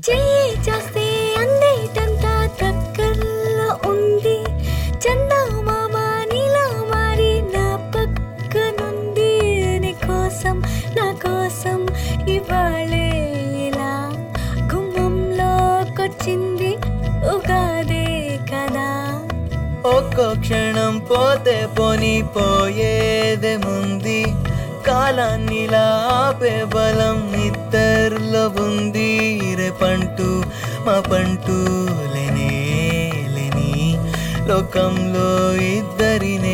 చెయ్యి చేస్తే అందేటంత దగ్గరలో ఉంది చందమామ నీలా మారి నా పక్కనుంది నీ కోసం నా కోసం ఇవాళే ఇలా గుమ్మంలోకొచ్చింది ఉగాదే కదా ఒక్కో క్షణం పోతే పోని పోయేదేముంది కాలాన్నిలా ఆపే బలం ఇద్దరిలో ఉంది రేపంటూ మా పంటూ లేనే లేని లోకంలో ఇద్దరినే